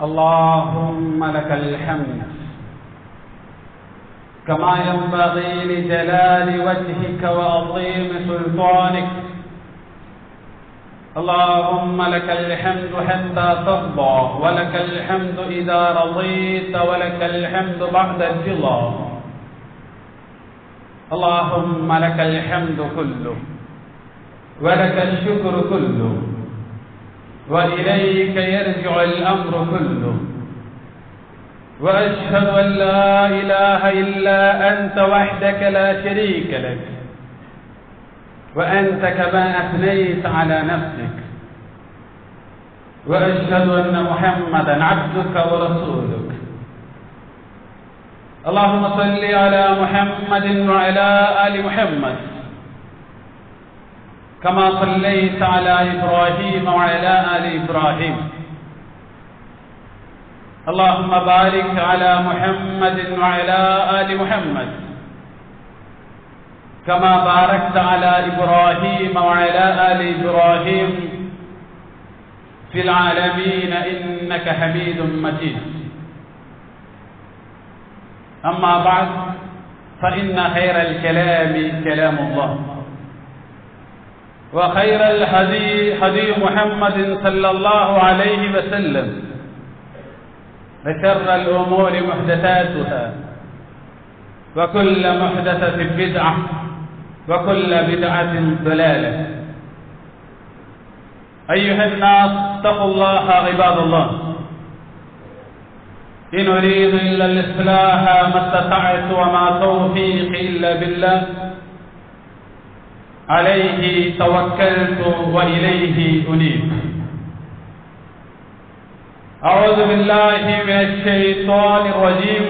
اللهم لك الحمد كما ينبغي لجلال وجهك وعظيم سلطانك اللهم لك الحمد حتى ترضى ولك الحمد إذا رضيت ولك الحمد بعد الرضا اللهم لك الحمد كله ولك الشكر كله وإليك يرجع الأمر كله وأشهد أن لا إله إلا أنت وحدك لا شريك لك وأنت كما أثنيت على نفسك وأشهد أن محمدا عبدك ورسولك اللهم صل على محمد وعلى آل محمد كما صليت على إبراهيم وعلى آل إبراهيم اللهم بارك على محمد وعلى آل محمد كما باركت على إبراهيم وعلى آل إبراهيم في العالمين إنك حميد مجيد أما بعد فإن خير الكلام كلام الله وخير الهدي هدي محمد صلى الله عليه وسلم وشر الأمور محدثاتها وكل محدثة بدعة وكل بدعة ضلالة أيها الناس اتقوا الله عباد الله إن أريد إلا الإصلاح ما استطعت وما توفيقي إلا بالله عليه توكلت وإليه أنيب أعوذ بالله من الشيطان الرجيم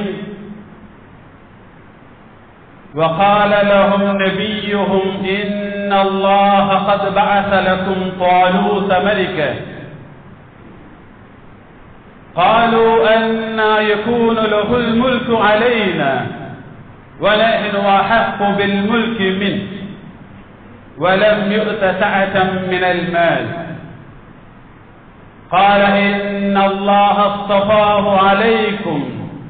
وقال لهم نبيهم إن الله قد بعث لكم طالوت ملكا قالوا أنا يكون له الملك علينا ونحن أحق بالملك منه ولم يؤت سعة من المال قال إن الله اصطفاه عليكم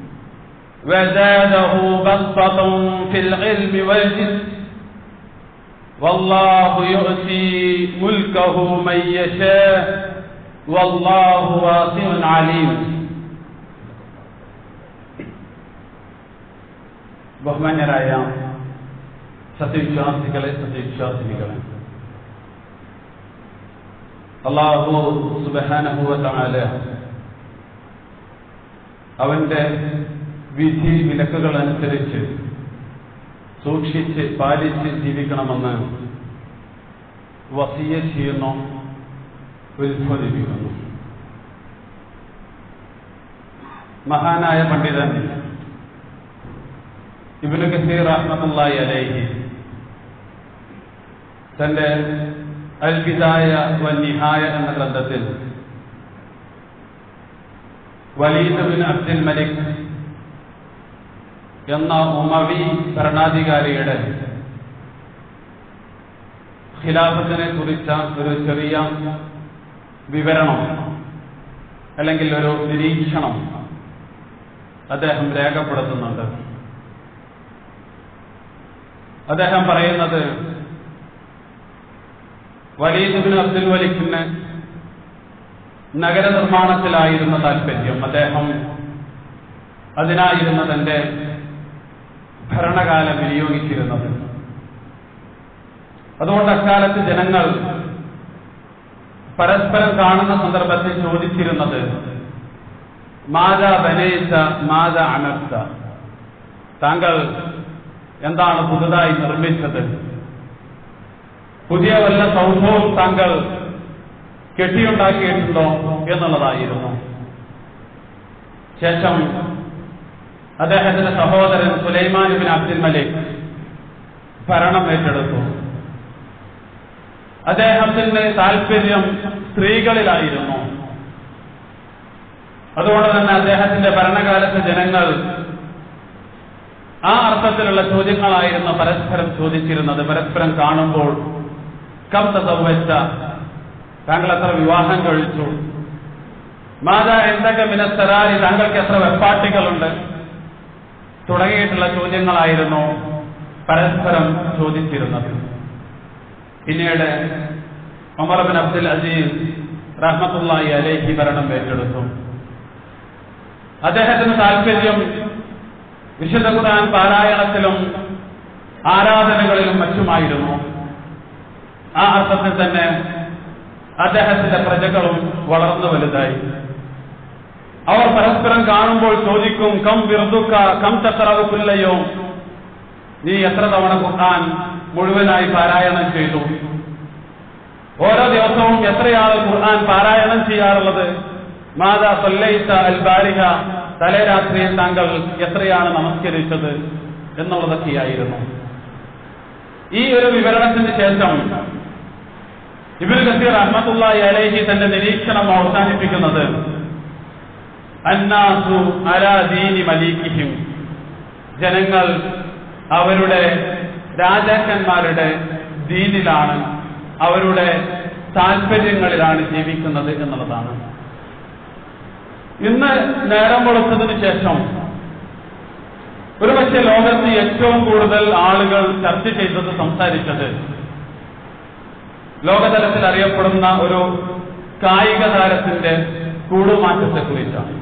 وزاده بسطة في العلم والجسم والله يؤتي ملكه من يشاء والله واسع عليم ബഹുമാന്യരായ സത്യവിശ്വാസികളെ സത്യവിശ്വാസിനികളെ അള്ളാഹു സുബാനഹുവല അവന്റെ വിധി വിലക്കുകൾ അനുസരിച്ച് സൂക്ഷിച്ച് പാലിച്ച് ജീവിക്കണമെന്ന് വസിയ ചെയ്യുന്നു ഉത്ബോധിപ്പിക്കുന്നു മഹാനായ പണ്ഡിതൻ ഇബിന് കസീർ അഹമ്മദുല്ലായി അലൈഹി തന്റെ അൽബിദായ വന്നിഹായ എന്ന ഗ്രന്ഥത്തിൽ വലീദ് ബിൻ അബ്ദുൽ മലിക് എന്ന ഉമവി ഭരണാധികാരിയുടെ ഖിലാഫത്തിനെ കുറിച്ച ഒരു ചെറിയ വിവരണം അല്ലെങ്കിൽ ഒരു നിരീക്ഷണം അദ്ദേഹം രേഖപ്പെടുത്തുന്നുണ്ട് അദ്ദേഹം പറയുന്നത് വലീദുബിൻ അബ്ദുൽ വലിക്കിന് നഗരനിർമ്മാണത്തിലായിരുന്ന താല്പര്യം അദ്ദേഹം അതിനായിരുന്നു തന്റെ ഭരണകാലം വിനിയോഗിച്ചിരുന്നത് അതുകൊണ്ട് അക്കാലത്ത് ജനങ്ങൾ പരസ്പരം കാണുന്ന സന്ദർഭത്തിൽ ചോദിച്ചിരുന്നത് മാതാ ബനേച്ച മാതാ അനർത്ത താങ്കൾ എന്താണ് പുതുതായി നിർമ്മിച്ചത് പുതിയ വല്ല സൗധവും താങ്കൾ കെട്ടിയുണ്ടാക്കിയിട്ടുണ്ടോ എന്നുള്ളതായിരുന്നു ശേഷം അദ്ദേഹത്തിന്റെ സഹോദരൻ സുലൈമാൻ ബിൻ അബ്ദുൽ മലിക് ഭരണം ഏറ്റെടുത്തു അദ്ദേഹത്തിന്റെ താല്പര്യം സ്ത്രീകളിലായിരുന്നു അതുകൊണ്ട് തന്നെ അദ്ദേഹത്തിന്റെ ഭരണകാലത്ത് ജനങ്ങൾ ആ അർത്ഥത്തിലുള്ള ചോദ്യങ്ങളായിരുന്നു പരസ്പരം ചോദിച്ചിരുന്നത് പരസ്പരം കാണുമ്പോൾ കം തസവച്ച താങ്കൾ എത്ര വിവാഹം കഴിച്ചു മാതാ എന്തൊക്കെ മിനസ്സറാരി താങ്കൾക്ക് എത്ര വെപ്പാട്ടികളുണ്ട് തുടങ്ങിയിട്ടുള്ള ചോദ്യങ്ങളായിരുന്നു പരസ്പരം ചോദിച്ചിരുന്നത് പിന്നീട് ഒമർ ബിൻ അബ്ദുൽ അസീസ് റഹ്മത്തുള്ളാഹി അലേഹി ഭരണം ഏറ്റെടുത്തു അദ്ദേഹത്തിന് താല്പര്യം വിശുദ്ധ ഖുർആൻ പാരായണത്തിലും ആരാധനകളിലും മറ്റുമായിരുന്നു ആ അർത്ഥത്തിൽ തന്നെ അദ്ദേഹത്തിന്റെ പ്രജകളും വളർന്നു വലുതായി അവർ പരസ്പരം കാണുമ്പോൾ ചോദിക്കും കം വിറുതുക്ക കം ചത്രവുല്ലയോ നീ എത്ര തവണ ഖുർആൻ മുഴുവനായി പാരായണം ചെയ്തു ഓരോ ദിവസവും എത്രയാണ് ഖുർആൻ പാരായണം ചെയ്യാറുള്ളത് മാതാ സൊല്ലൈത്ത അൽ ബാരിക തലേരാത്രിയിൽ താങ്കൾ എത്രയാണ് നമസ്കരിച്ചത് എന്നുള്ളതൊക്കെയായിരുന്നു ഈ ഒരു വിവരണത്തിന് ശേഷം ഇബിൻ കസീർ അഹമ്മത്തുള്ളി അലേഹി തന്റെ നിരീക്ഷണം അവസാനിപ്പിക്കുന്നത് അന്നാസു അലാ ദീനി മലീക്കിഹിം ജനങ്ങൾ അവരുടെ രാജാക്കന്മാരുടെ ദീനിലാണ് അവരുടെ താല്പര്യങ്ങളിലാണ് ജീവിക്കുന്നത് എന്നുള്ളതാണ് ഇന്ന് നേരം വെളുത്തതിനു ശേഷം ഒരുപക്ഷെ ലോകത്ത് ഏറ്റവും കൂടുതൽ ആളുകൾ ചർച്ച ചെയ്തത് സംസാരിച്ചത് ലോകതലത്തിൽ അറിയപ്പെടുന്ന ഒരു കായിക താരത്തിന്റെ കൂടുമാറ്റത്തെക്കുറിച്ചാണ്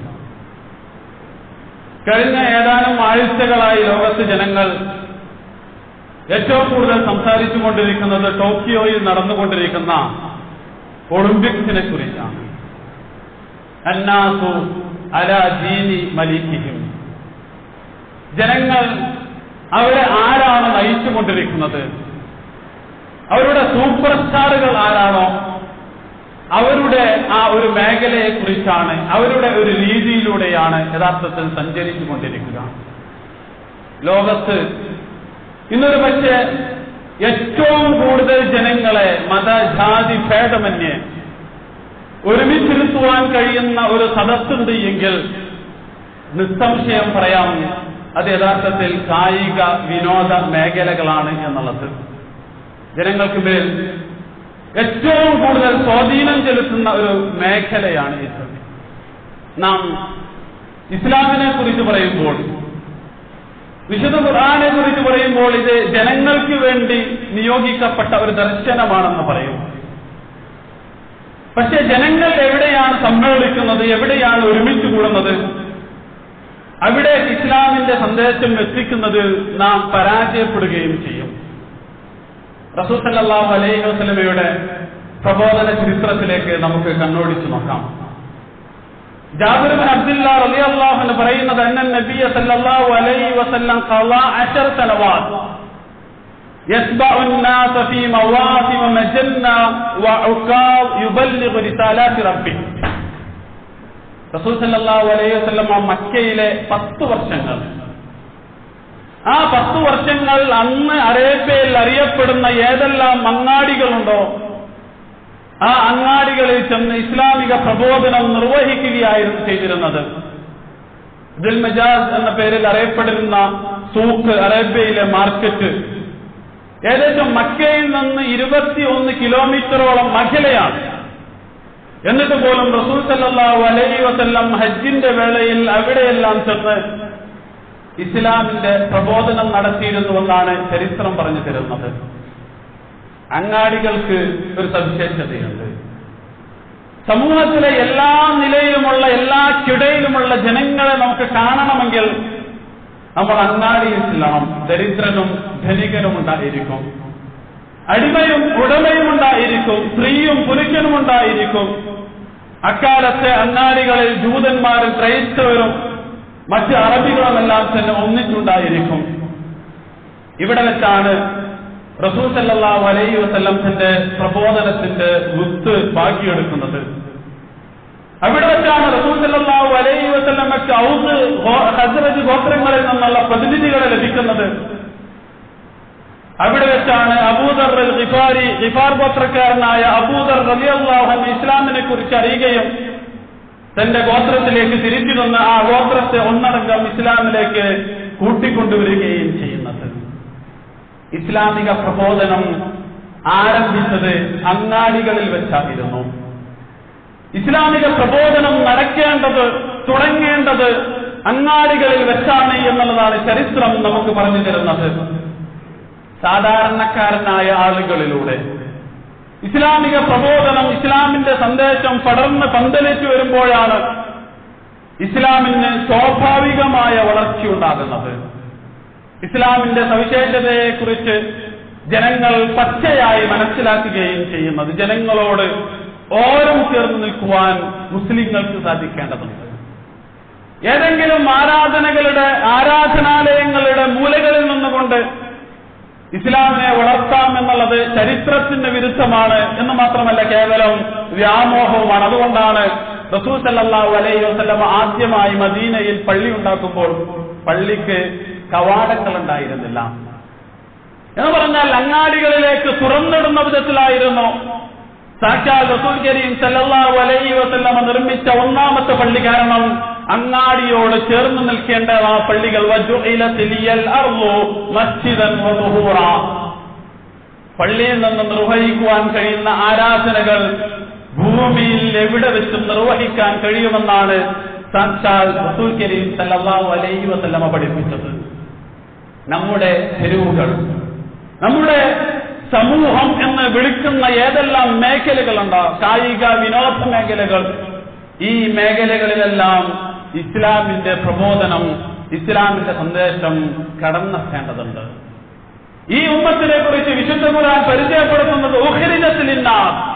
കഴിഞ്ഞ ഏതാനും ആഴ്ചകളായി ലോകത്ത് ജനങ്ങൾ ഏറ്റവും കൂടുതൽ സംസാരിച്ചുകൊണ്ടിരിക്കുന്നത് ടോക്കിയോയിൽ നടന്നുകൊണ്ടിരിക്കുന്ന ഒളിമ്പിക്സിനെ കുറിച്ചാണ് അന്നാസു അല ദീനി മലീക്കിഹിം ജനങ്ങൾ അവരെ ആരാണ് നയിച്ചുകൊണ്ടിരിക്കുന്നത് അവരുടെ സൂപ്പർ സ്റ്റാറുകൾ ആരാണോ അവരുടെ ആ ഒരു മേഖലയെ കുറിച്ചാണ് അവരുടെ ഒരു രീതിയിലൂടെയാണ് യഥാർത്ഥത്തിൽ സഞ്ചരിച്ചു കൊണ്ടിരിക്കുക ലോകത്ത് ഇന്നൊരു പക്ഷേ ഏറ്റവും കൂടുതൽ ജനങ്ങളെ മതജാതി ഭേദമന്യേ ഒരുമിച്ചിരുത്തുവാൻ കഴിയുന്ന ഒരു സദസ്സുണ്ട് എങ്കിൽ നിസ്സംശയം പറയാം അത് യഥാർത്ഥത്തിൽ കായിക വിനോദ മേഖലകളാണ് എന്നുള്ളത് ജനങ്ങൾക്ക് മേൽ ഏറ്റവും കൂടുതൽ സ്വാധീനം ചെലുത്തുന്ന ഒരു മേഖലയാണ് ഇത് നാം ഇസ്ലാമിനെ കുറിച്ച് പറയുമ്പോൾ വിശുദ്ധ ഖുർആനെ കുറിച്ച് പറയുമ്പോൾ ഇത് ജനങ്ങൾക്ക് വേണ്ടി നിയോഗിക്കപ്പെട്ട ഒരു ദർശനമാണെന്ന് പറയും പക്ഷെ ജനങ്ങൾ എവിടെയാണ് സമ്മേളിക്കുന്നത് എവിടെയാണ് ഒരുമിച്ച് കൂടുന്നത് അവിടെ ഇസ്ലാമിന്റെ സന്ദേശം എത്തിക്കുന്നത് നാം പരാജയപ്പെടുകയും ചെയ്യും റസൂസല്ലാഹു അലൈഹി വസ്ലമയുടെ പ്രബോധന ചരിത്രത്തിലേക്ക് നമുക്ക് കണ്ണോടിച്ചു നോക്കാം ജാബിർ ബിൻ അബ്ദുല്ല റളിയല്ലാഹു അൻഹു പറയുന്നത് അന്ന നബിയ സല്ലല്ലാഹു അലൈഹി വസല്ലം ഖളാ അശർ സലവാത്ത് يتبع الناس في مواسم مجنة وعكاظ يبلغ رسالات ربه റസൂൽ സല്ലല്ലാഹു അലൈഹി വസല്ലം മക്കയിലെ പത്ത് വർഷങ്ങൾ ആ പത്ത് വർഷങ്ങൾ അന്ന് അറേബ്യയിൽ അറിയപ്പെടുന്ന ഏതെല്ലാം അങ്ങാടികളുണ്ടോ ആ അങ്ങാടികളിൽ ചെന്ന് ഇസ്ലാമിക പ്രബോധനം നിർവഹിക്കുകയായിരുന്നു ചെയ്തിരുന്നത് ദിൽ മജാസ് എന്ന പേരിൽ അറിയപ്പെടുന്ന സൂക്ക് അറേബ്യയിലെ മാർക്കറ്റ് ഏകദേശം മക്കയിൽ നിന്ന് ഇരുപത്തിയൊന്ന് കിലോമീറ്ററോളം അകലെയാണ് എന്നിട്ട് പോലും റസൂൽ സല്ലല്ലാഹു അലൈഹി വസല്ലം ഹജ്ജിന്റെ വേളയിൽ അവിടെയെല്ലാം ചെന്ന് ഇസ്ലാമിന്റെ പ്രബോധനം നടത്തിയിരുന്നുവെന്നാണ് ചരിത്രം പറഞ്ഞു തരുന്നത് അങ്ങാടികൾക്ക് ഒരു സവിശേഷതയുണ്ട് സമൂഹത്തിലെ എല്ലാ നിലയിലുമുള്ള എല്ലാ കിടയിലുമുള്ള ജനങ്ങളെ നമുക്ക് കാണണമെങ്കിൽ നമ്മൾ അങ്ങാടിയിൽ ചെല്ലണം ദരിദ്രനും ധനികനും ഉണ്ടായിരിക്കും അടിമയും ഉടമയും ഉണ്ടായിരിക്കും സ്ത്രീയും പുരുഷനും ഉണ്ടായിരിക്കും അക്കാലത്തെ അങ്ങാടികളിൽ ജൂതന്മാരും ക്രൈസ്തവരും മറ്റ് അറബികളുമെല്ലാം തന്നെ ഒന്നിച്ചുണ്ടായിരിക്കും ഇവിടെ വെച്ചാണ് റസൂൽ സല്ലല്ലാഹു അലൈഹി വസല്ലം തന്റെ പ്രബോധനത്തിന്റെ വിത്ത് ബാക്കിയെടുക്കുന്നത് അവിടെ വെച്ചാണ് റസൂൽ സല്ലല്ലാഹു അലൈഹി വസല്ലമക്ക് ഔസ് ഹസ്രജ് ഗോത്രങ്ങളിൽ നിന്നുള്ള പ്രതിനിധികളെ ലഭിക്കുന്നത് അവിടെ വെച്ചാണ് അബൂദർ ഖിഫാരി ഖിഫാർ ഗോത്രക്കാരനായ അബൂദർ റളിയല്ലാഹു അൻഹു ഇസ്ലാമിനെ കുറിച്ച് അറിയുകയും തന്റെ ഗോത്രത്തിലേക്ക് തിരിച്ചു വന്ന് ആ ഗോത്രത്തെ ഒന്നടങ്കം ഇസ്ലാമിലേക്ക് കൂട്ടിക്കൊണ്ടുവരികയും ചെയ്യുന്നത് ഇസ്ലാമിക പ്രബോധനം ആരംഭിച്ചത് അങ്ങാടികളിൽ വെച്ചായിരുന്നു ഇസ്ലാമിക പ്രബോധനം നടക്കേണ്ടത് തുടങ്ങേണ്ടത് അങ്ങാടികളിൽ വെച്ചാണ് എന്നുള്ളതാണ് ചരിത്രം നമുക്ക് പറഞ്ഞു തരുന്നത് സാധാരണക്കാരനായ ആളുകളിലൂടെ ഇസ്ലാമിക പ്രബോധനം ഇസ്ലാമിന്റെ സന്ദേശം പടർന്ന് പന്തലിച്ചു വരുമ്പോഴാണ് ഇസ്ലാമിന് സ്വാഭാവികമായ വളർച്ചയുണ്ടാകുന്നത് ഇസ്ലാമിന്റെ സവിശേഷതയെക്കുറിച്ച് ജനങ്ങൾ പച്ചയായി മനസ്സിലാക്കുകയും ചെയ്യുന്നത് ജനങ്ങളോട് ഓരം ചേർന്ന് നിൽക്കുവാൻ മുസ്ലിങ്ങൾക്ക് സാധിക്കേണ്ടതുണ്ട് ഏതെങ്കിലും ആരാധനകളുടെ ആരാധനാലയങ്ങളുടെ മൂലകളിൽ നിന്നുകൊണ്ട് ഇസ്ലാമിനെ വളർത്താം എന്നുള്ളത് ചരിത്രത്തിന് വിരുദ്ധമാണ് എന്ന് മാത്രമല്ല കേവലം വ്യാമോഹവുമാണ് അതുകൊണ്ടാണ് റസൂൽ സല്ലല്ലാഹു അലൈഹി വസല്ലം ആദ്യമായി മദീനയിൽ പള്ളി ഉണ്ടാക്കുമ്പോൾ പള്ളിക്ക് കവാടങ്ങൾ ഉണ്ടായിരുന്നില്ല എന്ന് പറഞ്ഞാൽ അങ്ങാടികളിലേക്ക് തുറന്നിടുന്ന വിധത്തിലായിരുന്നു സാക്ഷാൽ റസൂൽ കരീം സല്ലല്ലാഹു അലൈഹി വസല്ലം നിർമ്മിച്ച ഒന്നാമത്തെ പള്ളി കാരണം അങ്ങാടിയോട് ചേർന്ന് നിൽക്കേണ്ട ആ പള്ളികൾ വജുഇലത് ലിയൽ അർളു മസ്ജിദൻ വതുഹൂറ പള്ളിയിൽ നിന്ന് നിർവഹിക്കുവാൻ കഴിയുന്ന ആരാധനകൾ ഭൂമിയിൽ എവിടെ വെച്ചും നിർവഹിക്കാൻ കഴിയുമെന്നാണ് സാക്ഷാൽ റസൂൽ കരീം സല്ലല്ലാഹു അലൈഹി വസല്ലമ പഠിപ്പിച്ചത് നമ്മുടെ തെരുവുകൾ നമ്മുടെ സമൂഹം എന്ന് വിളിക്കുന്ന ഏതെല്ലാം മേഖലകളുണ്ടോ കായിക വിനോദ മേഖലകൾ ഈ മേഖലകളിലെല്ലാം ഇസ്ലാമിന്റെ പ്രബോധനം ഇസ്ലാമിന്റെ സന്ദേശം കടന്നെത്തേണ്ടതുണ്ട് ഈ ഉമ്മത്തിനെ കുറിച്ച് വിശുദ്ധ ഖുർആൻ പരിചയപ്പെടുത്തുന്നത് ഉഹരിജത്തിലിന്ന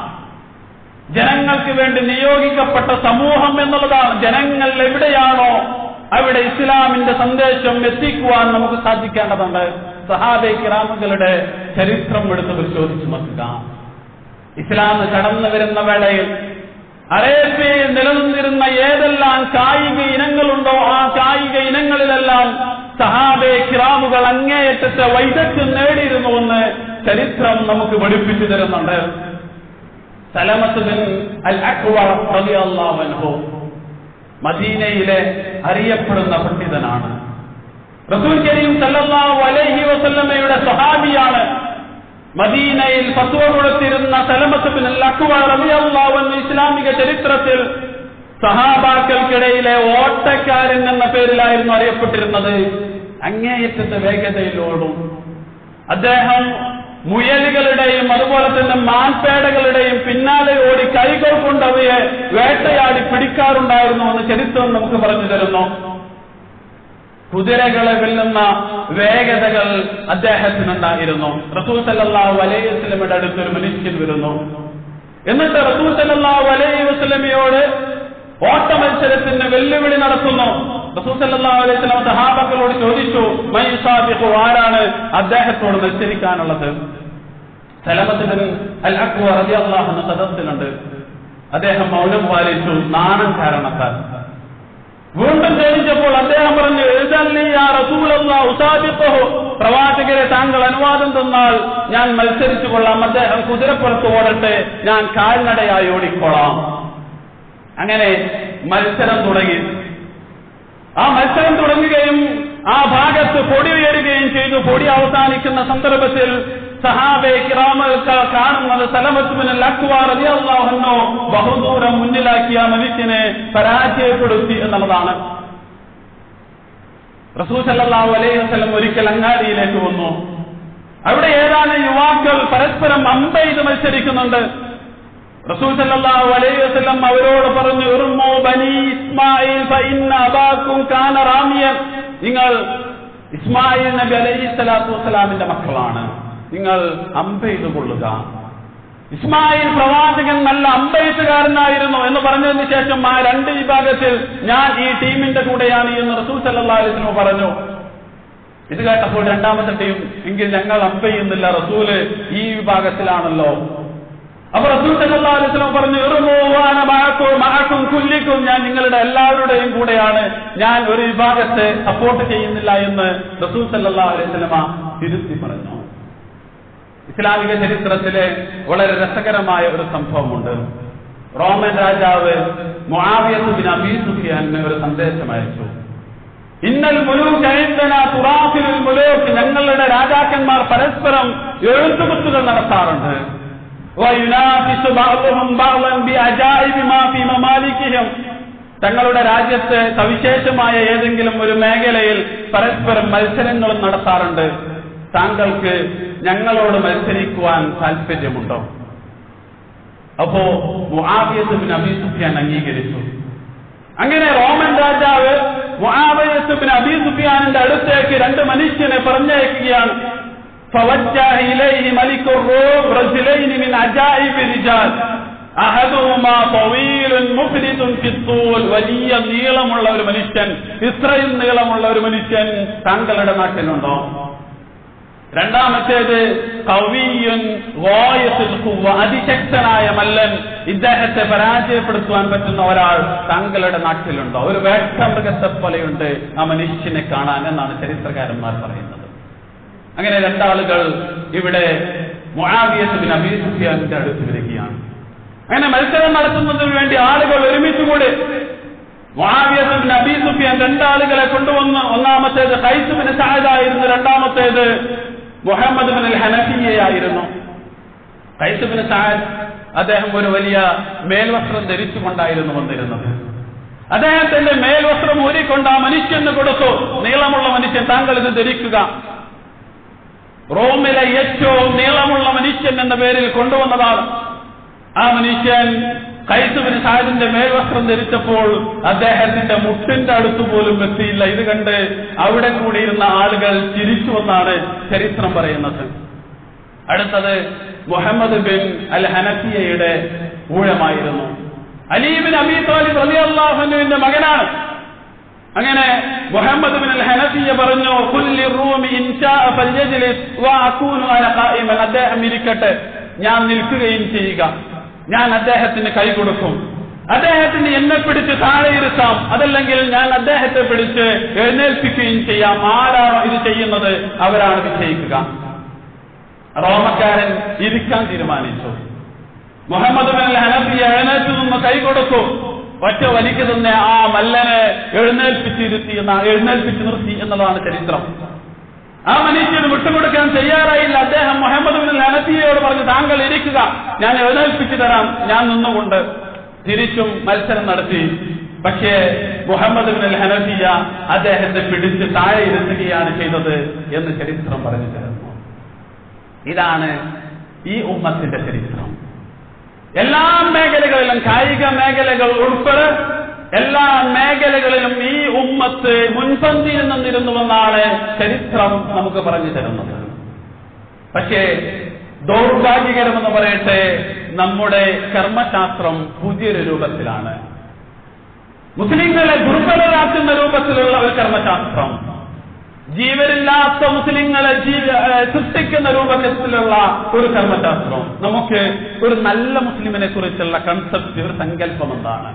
ജനങ്ങൾക്ക് വേണ്ടി നിയോഗിക്കപ്പെട്ട സമൂഹം എന്നുള്ളതാണ് ജനങ്ങൾ എവിടെയാണോ അവിടെ ഇസ്ലാമിന്റെ സന്ദേശം എത്തിക്കുവാൻ നമുക്ക് സാധിക്കേണ്ടതുണ്ട് സഹാബെ കിറാമുകളുടെ ചരിത്രം എടുത്ത് പരിശോധിച്ചു നോക്കുക ഇസ്ലാം കടന്നു വരുന്ന വേളയിൽ അറേബ്യയിൽ നിലനിന്നിരുന്ന ഏതെല്ലാം കായിക ഇനങ്ങളുണ്ടോ ആ കായിക ഇനങ്ങളിലെല്ലാം സഹാബെ കിറാമുകൾ അങ്ങേയറ്റത്തെ വൈദഗ്ധ്യം നേടിയിരുന്നുവെന്ന് ചരിത്രം നമുക്ക് പഠിപ്പിച്ചു തരുന്നുണ്ട് സലമത്ത് ബിൻ അൽ അക്വ റളിയല്ലാഹു അൻഹു മദീനയിലെ അറിയപ്പെടുന്ന പണ്ഡിതനാണ് റസൂൽ കരീം സല്ലല്ലാഹു അലൈഹി വസല്ലമയുടെ സ്വഹാബിയാണ് മദീനയിൽ ഫത്വ കൊടുത്തിരുന്ന സലമത്ത് ബിൻ അൽ അക്വ റളിയല്ലാഹു അൻഹു ഇസ്ലാമിക ചരിത്രത്തിൽ സഹാബാക്കൾക്കിടയിലെ ഓട്ടക്കാരൻ എന്ന പേരിലായിരുന്നു അറിയപ്പെട്ടിരുന്നത് അങ്ങേയറ്റത്തെ വേഗതയിലോടും അദ്ദേഹം മുയലുകളുടെയും അതുപോലെ തന്നെ മാൻപേടകളുടെയും പിന്നാലെ ഓടി കൈകൾ കൊണ്ട് അവയെ വേട്ടയാടി പിടിക്കാറുണ്ടായിരുന്നു എന്ന് ചരിത്രം നമുക്ക് പറഞ്ഞു തരുന്നു കുതിരകളെ വെല്ലുന്ന വേഗതകൾ അദ്ദേഹത്തിനുണ്ടായിരുന്നു റസൂൽ സല്ലല്ലാഹു അലൈഹി വസല്ലമയുടെ അടുത്ത് ഒരു മനുഷ്യൻ വരുന്നു എന്നിട്ട് റസൂൽ സല്ലല്ലാഹു അലൈഹി വസല്ലമയോട് ഓട്ട മത്സരത്തിന് വെല്ലുവിളി നടത്തുന്നു റസൂൽ സല്ലല്ലാഹു അലൈഹി വസല്ലം സഹാബക്കളോട് ചോദിച്ചു മൻ യുസാബിഖു ആരാണ് അദ്ദേഹത്തോട് മത്സരിക്കാനുള്ളത് സലമത്തിന് അൽ അക്വ റളിയല്ലാഹു അൻഹു സദസ്സിലുണ്ട് അദ്ദേഹം മൗനം പാലിച്ചു നാണം കാരണത്താൽ വീണ്ടും ചോദിച്ചപ്പോൾ അദ്ദേഹം പറഞ്ഞു "ഇദൻ യാ റസൂലല്ലാഹ് ഉസാബിഖുഹു." പ്രവാചകരെ താങ്കൾ അനുവാദം തന്നാൽ ഞാൻ മത്സരിച്ചു കൊള്ളാം അദ്ദേഹം കുതിരപ്പുറത്ത് ഓടട്ടെ ഞാൻ കാൽനടയായി ഓടിക്കോളാം അങ്ങനെ മത്സരം തുടങ്ങി ആ മത്സരം തുടങ്ങുകയും ആ ഭാഗത്ത് പൊടി ഉയരുകയും ചെയ്തു പൊടി അവസാനിക്കുന്ന സന്ദർഭത്തിൽ സഹാബെ കിറാമൊക്കെ കാണുന്നത് സലമത്തുമിനൽ അക്വാർ അലിയല്ലാഹുന്നോ ബഹുദൂരം മുന്നിലാക്കിയ മനുഷ്യനെ പരാജയപ്പെടുത്തി എന്നുള്ളതാണ് റസൂ സല്ലല്ലാഹു അലൈഹി വസല്ലം ഒരിക്കൽ അങ്ങാടിയിലേക്ക് വന്നു അവിടെ ഏതാനും യുവാക്കൾ പരസ്പരം അമ്പെയ്ത് മത്സരിക്കുന്നുണ്ട് റസൂൽ സല്ലല്ലാഹു അലൈഹി വസല്ലം അവരോട് പറഞ്ഞു ഉർമു ബനി ഇസ്മായിൽ ഫഇന്ന അബാക്കും കാന റാമിയൻ നിങ്ങൾ ഇസ്മായിൽ നബി അലൈഹി സ്വലാത്തു വസ്സലാമിന്റെ മക്കളാണ് നിങ്ങൾ അമ്പെയ്ത് കൊള്ളുക ഇസ്മായിൽ പ്രവാചകൻ നല്ല അമ്പെയ്ത്തുകാരനായിരുന്നു എന്ന് പറഞ്ഞതിന് ശേഷം ആ രണ്ട് വിഭാഗത്തിൽ ഞാൻ ഈ ടീമിന്റെ കൂടെയാണ് എന്ന് റസൂൽ സല്ലല്ലാഹു അലൈഹി വസല്ലം പറഞ്ഞു ഇത് കേട്ടപ്പോൾ രണ്ടാമത്തെ ടീം എങ്കിൽ ഞങ്ങൾ അമ്പെയ്യുന്നില്ല റസൂല് ഈ വിഭാഗത്തിലാണല്ലോ അപ്പൊ റസൂൽ സല്ലല്ലാഹു അലൈഹി വസല്ലം പറഞ്ഞു "ഇറുമൂ വഅന മഅക്കും മഅക്കും കുല്ലിക്കും ഞാൻ നിങ്ങളുടെ എല്ലാവരുടെയും കൂടെയാണ് ഞാൻ ഒരു വിഭാഗത്തെ സപ്പോർട്ട് ചെയ്യുന്നില്ല എന്ന് റസൂൽ സല്ലല്ലാഹു അലൈഹി വസല്ലമ തിരുത്തി പറഞ്ഞു ഇസ്ലാമിക ചരിത്രത്തിലെ വളരെ രസകരമായ ഒരു സംഭവമുണ്ട് റോമൻ രാജാവ് മുആവിയത്ത് ബിൻ അബീ സുഫിയാന് ഒരു സന്ദേശം അയച്ചു ഇന്നൽ മുലൂക്ക് എഴുതന തുറാഫിൽ മുലൂക്ക് ഞങ്ങളുടെ രാജാക്കന്മാർ പരസ്പരം എഴുത്തുകുത്തുകൾ നടത്താറുണ്ട് وينافس بعضهم بعضا بعجائب ما في ممالكهم തങ്ങളുടെ രാജ്യത്ത് സവിശേഷമായ ഏതെങ്കിലും ഒരു മേഖലയിൽ പരസ്പരം മത്സരങ്ങളും നടത്താറുണ്ട് താങ്കൾക്ക് ഞങ്ങളോട് മത്സരിക്കുവാൻ താല്പര്യമുണ്ടോ അപ്പോ മുആവിയത്ത് ബിൻ അബീ സുഫിയാൻ അംഗീകരിച്ചു അങ്ങനെ റോമൻ രാജാവ് മുആവിയത്ത് ബിൻ അബീ സുഫിയാനിന്റെ അടുത്തേക്ക് രണ്ട് മനുഷ്യനെ പറഞ്ഞയക്കുകയാണ് فوجه إليه ملك الروم رجلين من عجائب الرجال അഹദുഹുമാ തവീലുൻ മുഫ്രിദുൻ ഫിത്തൂൽ വലിയ നീളമുള്ള ഒരു മനുഷ്യൻ ഇത്രയും നീളമുള്ള ഒരു മനുഷ്യൻ താങ്കളുടെ നാട്ടിലുണ്ടോ രണ്ടാമത്തേത് കവിയൻ ഗായത്തുൽ ഖുവ്വ അതിശക്തനായ മല്ലൻ ഇദ്ദേഹത്തെ പരാജയപ്പെടുത്തുവാൻ പറ്റുന്ന ഒരാൾ താങ്കളുടെ നാട്ടിലുണ്ടോ ഒരു വേട്ടമൃഗത്തെ പോലെയുണ്ട് ആ മനുഷ്യനെ കാണാൻ എന്നാണ് ചരിത്രകാരന്മാർ പറയുന്നത് അങ്ങനെ രണ്ടാളുകൾ ഇവിടെ മുആവിയത്ത് ബിൻ അബീ സുഫിയാന്റെ അടുത്ത് വരികയാണ് അങ്ങനെ മത്സരം നടത്തുന്നതിന് വേണ്ടി ആളുകൾ ഒരുമിച്ച് കൂടി മുആവിയത്ത് ബിൻ അബീ സുഫിയാൻ രണ്ടാളുകളെ കൊണ്ടുവന്ന് ഒന്നാമത്തേത് ഖൈസ് ബിൻ സഅദായിരുന്നു രണ്ടാമത്തേത് മുഹമ്മദ് ബിൻ അൽ ഹനഫിയയായിരുന്നു ഖൈസ് ബിൻ സഅദ് അദ്ദേഹം ഒരു വലിയ മേൽവസ്ത്രം ധരിച്ചുകൊണ്ടായിരുന്നു വന്നിരുന്നത് അദ്ദേഹത്തിന്റെ മേൽവസ്ത്രം ഊരിക്കൊണ്ട് ആ മനുഷ്യന് കൊടുത്തു നീളമുള്ള മനുഷ്യൻ താങ്കൾ ഇത് ധരിക്കുക റോമിലെ ഏറ്റവും നീളമുള്ള മനുഷ്യൻ എന്ന പേരിൽ കൊണ്ടുവന്നതാണ് ആ മനുഷ്യൻ കൈസുവിന് സാഹിന്റെ മേൽവസ്ത്രം ധരിച്ചപ്പോൾ അദ്ദേഹത്തിന്റെ മുട്ടിന്റെ അടുത്ത് പോലും എത്തിയില്ല ഇത് കണ്ട് അവിടെ കൂടിയിരുന്ന ആളുകൾ ചിരിച്ചുവെന്നാണ് ചരിത്രം പറയുന്നത് അടുത്തത് മുഹമ്മദ് ബിൻ അൽ ഹനഫിയയുടെ ഊഴമായിരുന്നു അലീബിൻ അബി താലിബ് റലി അള്ളാഹുവിന്റെ മകനാണ് അങ്ങനെ മുഹമ്മദ് ബിൻ അൽ ഹനഫിയ പറഞ്ഞു കുല്ലി റൂമി ഇൻഷാ ഫൽയജ്ലിസ് വഅകൂനു അന ഖായിമൻ അദ്ദേഹം ഇരിക്കട്ടെ ഞാൻ നിൽക്കുകയും ചെയ്യുക ഞാൻ അദ്ദേഹത്തിന് കൈ കൊടുക്കും അദ്ദേഹത്തിന് എന്നെ പിടിച്ച് താഴെ ഇരുത്താം അതല്ലെങ്കിൽ ഞാൻ അദ്ദേഹത്തെ പിടിച്ച് എഴുന്നേൽപ്പിക്കുകയും ചെയ്യാം ആരാണോ ഇത് ചെയ്യുന്നത് അവരാണ് വിജയിക്കുക റോമക്കാരൻ ഇരിക്കാൻ തീരുമാനിച്ചു മുഹമ്മദ് ബിൻ അൽ ഹനഫി എഴുന്നേറ്റ് നിന്ന് കൈ കൊടുത്തു ഒറ്റ വലിക്ക് തന്നെ ആ മല്ലനെ എഴുന്നേൽപ്പിച്ചിരുത്തി എന്ന എഴുന്നേൽപ്പിച്ച് നിർത്തി എന്നുള്ളതാണ് ചരിത്രം ആ മനുഷ്യന് വിട്ടുകൊടുക്കാൻ തയ്യാറായില്ല അദ്ദേഹം മുഹമ്മദ് ബിൻ ഹനഫിയോട് പറഞ്ഞു താങ്കൾ ഇരിക്കുക ഞാൻ എഴുന്നേൽപ്പിച്ചു തരാം ഞാൻ നിന്നുകൊണ്ട് തിരിച്ചും മത്സരം നടത്തി പക്ഷേ മുഹമ്മദ് ബിൻ അൽ ഹനഫിയ അദ്ദേഹത്തെ പിടിച്ച് താഴെ ഇരുത്തുകയാണ് ചെയ്തത് എന്ന് ചരിത്രം പറഞ്ഞു തരുന്നു ഇതാണ് ഈ ഉമ്മത്തിന്റെ ചരിത്രം എല്ലാ മേഖലകളിലും കായിക മേഖലകൾ ഉൾപ്പെടെ എല്ലാ മേഖലകളിലും ഈ ഉമ്മത്ത് മുൻപന്തിയിൽ നിന്നിരുന്നുവെന്നാണ് ചരിത്രം നമുക്ക് പറഞ്ഞു തരുന്നത് പക്ഷേ ദൗർഭാഗ്യകരമെന്ന് പറയട്ടെ നമ്മുടെ കർമ്മശാസ്ത്രം പുതിയൊരു രൂപത്തിലാണ് മുസ്ലിങ്ങളെ ദുർബലരാക്കുന്ന രൂപത്തിലുള്ള ഒരു കർമ്മശാസ്ത്രം ജീവനില്ലാത്ത മുസ്ലിങ്ങളെ ജീവ ഏഹ് സൃഷ്ടിക്കുന്ന രൂപത്തിലുള്ള ഒരു കർമ്മശാസ്ത്രം നമുക്ക് ഒരു നല്ല മുസ്ലിമിനെ കുറിച്ചുള്ള കൺസെപ്റ്റ് ഒരു സങ്കല്പം എന്താണ്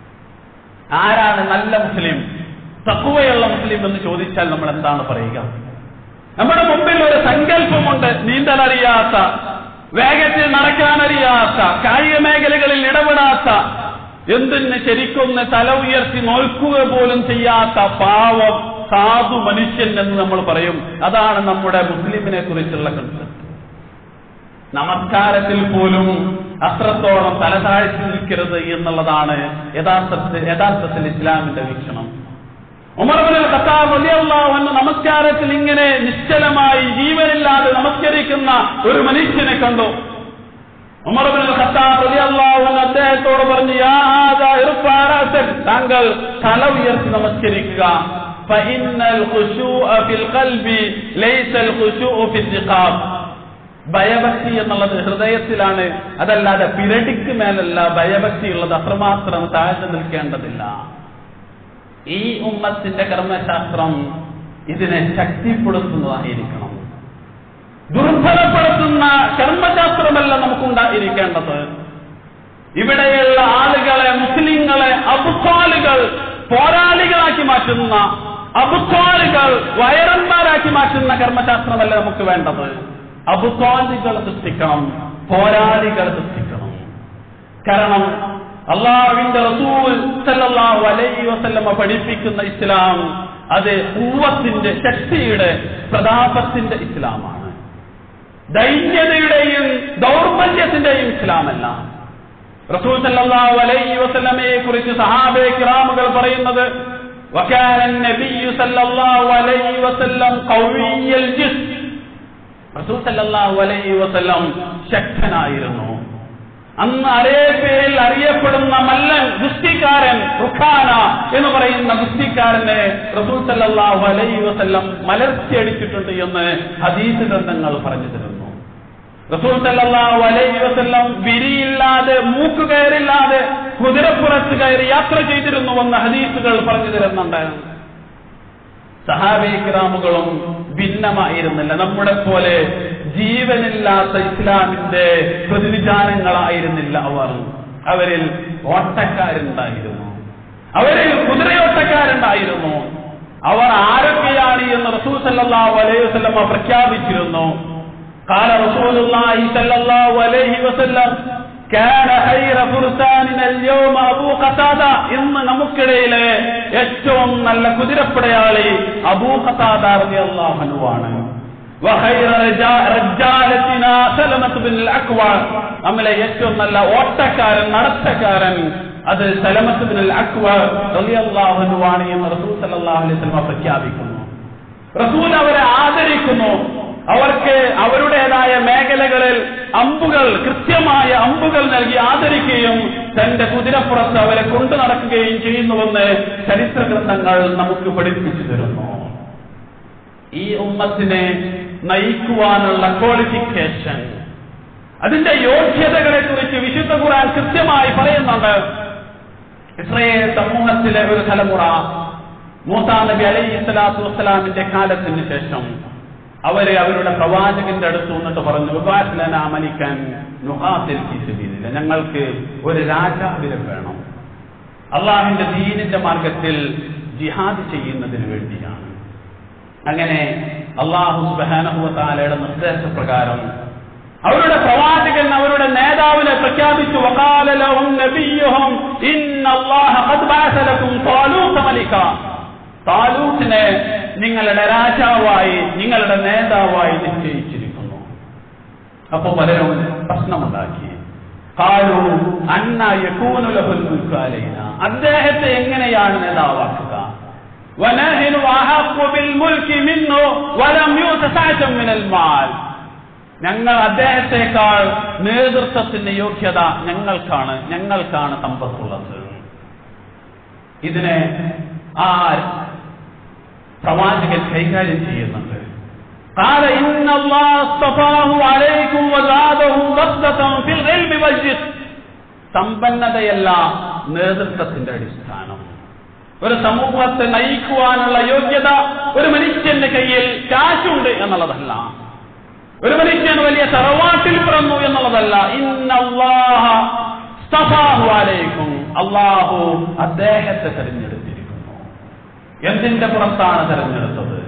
ആരാണ് നല്ല മുസ്ലിം തക്കുവയുള്ള മുസ്ലിം എന്ന് ചോദിച്ചാൽ നമ്മൾ എന്താണ് പറയുക നമ്മുടെ മുമ്പിൽ ഒരു സങ്കല്പമുണ്ട് നീന്തലറിയാത്ത വേഗത്തിൽ നടക്കാനറിയാത്ത കായിക മേഖലകളിൽ ഇടപെടാത്ത എന്തിന് ശരിക്കൊന്ന് തല ഉയർത്തി നോക്കുക പോലും ചെയ്യാത്ത പാവം സാധു മനുഷ്യൻ എന്ന് നമ്മൾ പറയും അതാണ് നമ്മുടെ മുസ്ലിമിനെ കുറിച്ചുള്ള കൺസെപ്റ്റ് നമസ്കാരത്തിൽ പോലും അത്രത്തോളം തലതാഴ്ത്തി നിൽക്കരുത് എന്നുള്ളതാണ് യഥാർത്ഥത്തിൽ യഥാർത്ഥത്തിൽ ഇസ്ലാമിന്റെ വീക്ഷണം ഉമർബിൻ ഖത്താബ് റളിയല്ലാഹു അൻഹു നമസ്കാരത്തിൽ ഇങ്ങനെ നിശ്ചലമായി ജീവനില്ലാതെ നമസ്കരിക്കുന്ന ഒരു മനുഷ്യനെ കണ്ടു ഉമർബിൻ ഖത്താബ് റളിയല്ലാഹു അൻഹു അദ്ദേഹത്തോട് പറഞ്ഞു യാ ഹാദാ ഇർഫഅ റഅസക് താങ്കൾ തല ഉയർത്തി നമസ്കരിക്കുക فإن الخشوع في القلب ليس الخشوع في الرقاب ഭയഭക്തി എന്നുള്ളത് ഹൃദയത്തിലാണ് അതല്ലാതെ പിരടിക്ക് മേലല്ല ഭയഭക്തി ഉള്ളത് അത്രമാത്രം താഴ്ന്നു നിൽക്കേണ്ടതില്ല ഈ ഉമ്മത്തിന്റെ കർമ്മശാസ്ത്രം ഇതിനെ ശക്തിപ്പെടുത്തുന്നതായിരിക്കണം ദുർബലപ്പെടുത്തുന്ന കർമ്മശാസ്ത്രമല്ല നമുക്കുണ്ടായിരിക്കേണ്ടത് ഇവിടെയുള്ള ആളുകളെ മുസ്ലിങ്ങളെ അബുസാലുകൾ പോരാളികളാക്കി മാറ്റുന്ന അബുസാലുകൾ വയറന്മാരാക്കി മാറ്റുന്ന കർമ്മശാസ്ത്രമല്ല നമുക്ക് വേണ്ടത് അബുസാലികൾ സൃഷ്ടിക്കണം പോരാളികൾ സൃഷ്ടിക്കണം കാരണം അള്ളാഹുവിന്റെ റസൂൽ സല്ലല്ലാഹു അലൈഹി വസല്ലമ പഠിപ്പിക്കുന്ന ഇസ്ലാം അത് ഊവത്തിന്റെ ശക്തിയുടെ പ്രതാപത്തിന്റെ ഇസ്ലാമാണ് ദൈന്യതയുടെയും ദൗർബല്യത്തിന്റെയും ഇസ്ലാമല്ല റസൂൽ സല്ലല്ലാഹു അലൈഹി വസല്ലമയെ കുറിച്ച് സഹാബെ കിറാമുകൾ പറയുന്നത് وكان النبي صلى الله عليه وسلم قوي الجسم റസൂൽ സല്ലല്ലാഹു അലൈഹി വസല്ലം ശക്തനായിരുന്നു അന്ന് അറേബ്യയിൽ അറിയപ്പെടുന്ന മല്ലൻ ഗുസ്തിക്കാരൻ റുഖാന എന്ന് പറയുന്ന ഗുസ്തിക്കാരനെ റസൂൽ സല്ലല്ലാഹു അലൈഹി വസല്ലം മലർത്തിയടിച്ചിട്ടുണ്ട് എന്ന് ഹദീസ് ഗ്രന്ഥങ്ങൾ പറഞ്ഞു തരുന്നു റസൂൽ സല്ലല്ലാഹു അലൈഹി വസല്ലം വിരിയില്ലാതെ മൂക്കുകയറില്ലാതെ കുതിരപ്പുറത്ത് കയറി യാത്ര ചെയ്തിരുന്നുവെന്ന് ഹദീസുകൾ പറഞ്ഞു തരുന്നുണ്ട് സഹാബിക്രാമുകളും ഭിന്നമായിരുന്നില്ല നമ്മുടെ പോലെ ജീവനില്ലാത്ത ഇസ്ലാമിന്റെ പ്രതിനിധാനങ്ങളായിരുന്നില്ല അവർ അവരിൽ ഓട്ടക്കാരുണ്ടായിരുന്നു അവരിൽ കുതിരയോട്ടക്കാരുണ്ടായിരുന്നു അവർ ആരൊക്കെയാണ് എന്ന് റസൂൽ സല്ലല്ലാഹു അലൈഹി വസല്ലമ പ്രഖ്യാപിച്ചിരുന്നു قال رسول الله صلى الله عليه وسلم كان خير فرساننا اليوم അബൂ ഖതാദ ഇന്ന് നമുക്കിടയിലെ ഏറ്റവും നല്ല കുതിരപ്പടയാളി അബൂ ഖതാദ റളിയല്ലാഹു അൻഹു ആണ് وخير رجالتنا سلمة بن الأكوع നമ്മളെ ഏറ്റവും നല്ല ഓട്ടക്കാരൻ നടത്തക്കാരൻ അത് സലമത്ത് ബിൻ അൽ അക്വ റളിയല്ലാഹു അൻഹു ആണ് എന്ന് റസൂൽ സല്ലല്ലാഹു അലൈഹി വസല്ലം പ്രഖ്യാപിക്കുന്നു റസൂൽ അവരെ ആദരിക്കുന്നു അവർക്ക് അവരുടേതായ മേഖലകളിൽ അമ്പുകൾ കൃത്യമായ അമ്പുകൾ നൽകി ആദരിക്കുകയും തന്റെ കുതിരപ്പുറത്ത് അവരെ കൊണ്ടു നടക്കുകയും ചെയ്യുന്നുവെന്ന് ചരിത്ര ഗ്രന്ഥങ്ങൾ നമുക്ക് പഠിപ്പിച്ചു തരുന്നു ഈ ഉമ്മത്തിനെ നയിക്കുവാനുള്ള ക്വാളിഫിക്കേഷൻ അതിന്റെ യോഗ്യതകളെ കുറിച്ച് വിശുദ്ധ ഖുർആൻ കൃത്യമായി പറയുന്നുണ്ട് ഇസ്രയേൽ സമൂഹത്തിലെ ഒരു തലമുറ മൂസാ നബി അലൈഹി സ്വലാത്തു വസ്സലാമിന്റെ കാലത്തിന് ശേഷം അവര് അവരുടെ പ്രവാചകന്റെ അടുത്ത് വന്നിട്ട് പറഞ്ഞു വിവാസലനാമലിക്കാൻ നുഹാസിൽ ഫീസബീലില്ല ഞങ്ങൾക്ക് ഒരു രാജാവിനെ വേണം അള്ളാഹിന്റെ ദീനിന്റെ മാർഗത്തിൽ ജിഹാദ് ചെയ്യുന്നതിന് വേണ്ടിയാണ് അങ്ങനെ അള്ളാഹു സുബാനഹുവത്താലയുടെ നിർദ്ദേശപ്രകാരം അവരുടെ പ്രവാചകൻ അവരുടെ നേതാവിനെ പ്രഖ്യാപിച്ചു വഖാല ലഹും നബിയ്യുഹും ഇന്നല്ലാഹ ഖദ് ബഅസ ലക്കും താലൂത്ത് മലിക താലൂത്തിനെ നിങ്ങളുടെ രാജാവായി നിങ്ങളുടെ നേതാവായി നിശ്ചയിച്ചിരിക്കുന്നു അപ്പൊ പലരും പ്രശ്നമുണ്ടാക്കി കാലു അന്ന യകൂനു ലഹുൽ മുൽക്കു അലൈന അദ്ദേഹത്തെ എങ്ങനെയാണ് നേതാവാക്കുക ونحن أحق بالملك منه ولم يؤت سعة من المال ഞങ്ങൾ അദ്ദേഹത്തെക്കാൾ നേതൃത്വത്തിന്റെ യോഗ്യത ഞങ്ങൾക്കാണ് ഞങ്ങൾക്കാണ് സമ്പത്തുള്ളത് ഇതിനെ ആ പ്രവാചകൻ കൈകാര്യം ചെയ്യുന്നുണ്ട് قال إن الله اصطفاه عليكم وزاده بسطة في العلم والجسم സമ്പന്നതയല്ല നേതൃത്വത്തിന്റെ അടിസ്ഥാനം ഒരു സമൂഹത്തെ നയിക്കുവാനുള്ള യോഗ്യത ഒരു മനുഷ്യന്റെ കയ്യിൽ കാശുണ്ട് എന്നുള്ളതല്ല ഒരു മനുഷ്യൻ വലിയ തറവാട്ടിൽ പിറന്നു എന്നുള്ളതല്ല ഇന്നല്ലാഹും അള്ളാഹു അദ്ദേഹത്തെ തെരഞ്ഞെടുത്തിരിക്കുന്നു എന്തിന്റെ പുറത്താണ് തെരഞ്ഞെടുത്തത്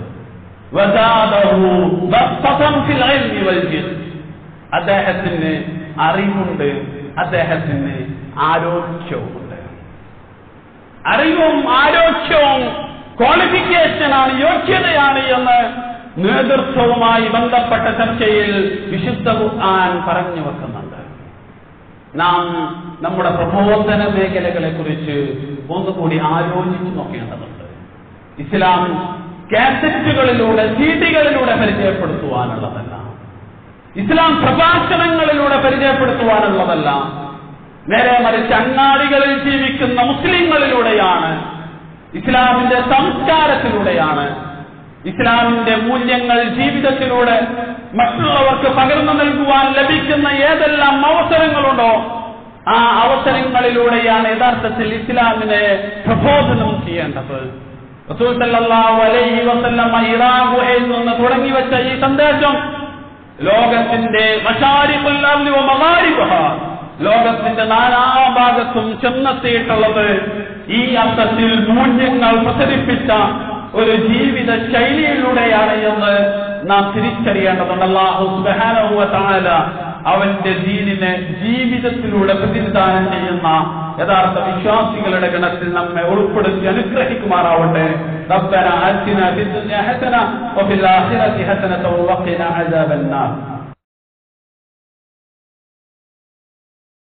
അദ്ദേഹത്തിന് അറിവുണ്ട് അദ്ദേഹത്തിന് ആരോഗ്യവുമുണ്ട് അറിവും ആരോഗ്യവും ക്വാളിഫിക്കേഷനാണ് യോഗ്യതയാണ് എന്ന് നേതൃത്വവുമായി ബന്ധപ്പെട്ട ചർച്ചയിൽ വിശുദ്ധ ഖുർആൻ പറഞ്ഞു വെക്കുന്നുണ്ട് നാം നമ്മുടെ പ്രബോധന മേഖലകളെ കുറിച്ച് ഒന്നുകൂടി ആലോചിച്ചു നോക്കേണ്ടതുണ്ട് ഇസ്ലാം കാസറ്റുകളിലൂടെ സീഡികളിലൂടെ പരിചയപ്പെടുത്തുവാനുള്ളതല്ല ഇസ്ലാം പ്രഭാഷണങ്ങളിലൂടെ പരിചയപ്പെടുത്തുവാനുള്ളതല്ല നേരെ മറിച്ച് അങ്ങാടികളിൽ ജീവിക്കുന്ന മുസ്ലിങ്ങളിലൂടെയാണ് ഇസ്ലാമിന്റെ സംസ്കാരത്തിലൂടെയാണ് ഇസ്ലാമിന്റെ മൂല്യങ്ങൾ ജീവിതത്തിലൂടെ മറ്റുള്ളവർക്ക് പകർന്നു നൽകുവാൻ ലഭിക്കുന്ന ഏതെല്ലാം അവസരങ്ങളുണ്ടോ ആ അവസരങ്ങളിലൂടെയാണ് യഥാർത്ഥത്തിൽ ഇസ്ലാമിനെ പ്രബോധനം ചെയ്യേണ്ടത് റസൂൽ സല്ലല്ലാഹു അലൈഹി വസല്ലം ഇറാ ഗുഹയിൽ നിന്ന് തുടങ്ങി വെച്ച ഈ സന്ദേശം ലോകത്തിന്റെ മശാരിഖുൽ അർളി വ മഗാരിബഹ ലോകത്തിന്റെ നാനാഭാഗത്തും ചെന്നെത്തിയിട്ടുള്ളത് ഈ അർത്ഥത്തിൽ മൂല്യങ്ങൾ പ്രസരിപ്പിച്ച ഒരു ജീവിത ശൈലിയിലൂടെയാണ് എന്ന് നാം തിരിച്ചറിയേണ്ടതുണ്ട് അള്ളാഹു സുബ്ഹാനഹു വ തആല അവന്റെ ദീനിനെ ജീവിതത്തിലൂടെ പ്രതിനിധാനം ചെയ്യുന്ന യഥാർത്ഥ വിശ്വാസികളുടെ ഗണത്തിൽ നമ്മെ ഉൾപ്പെടുത്തി അനുഗ്രഹിക്കുമാറാവട്ടെ ربنا آتنا في الدنيا حسنة وفي الآخرة حسنة وقنا عذاب النار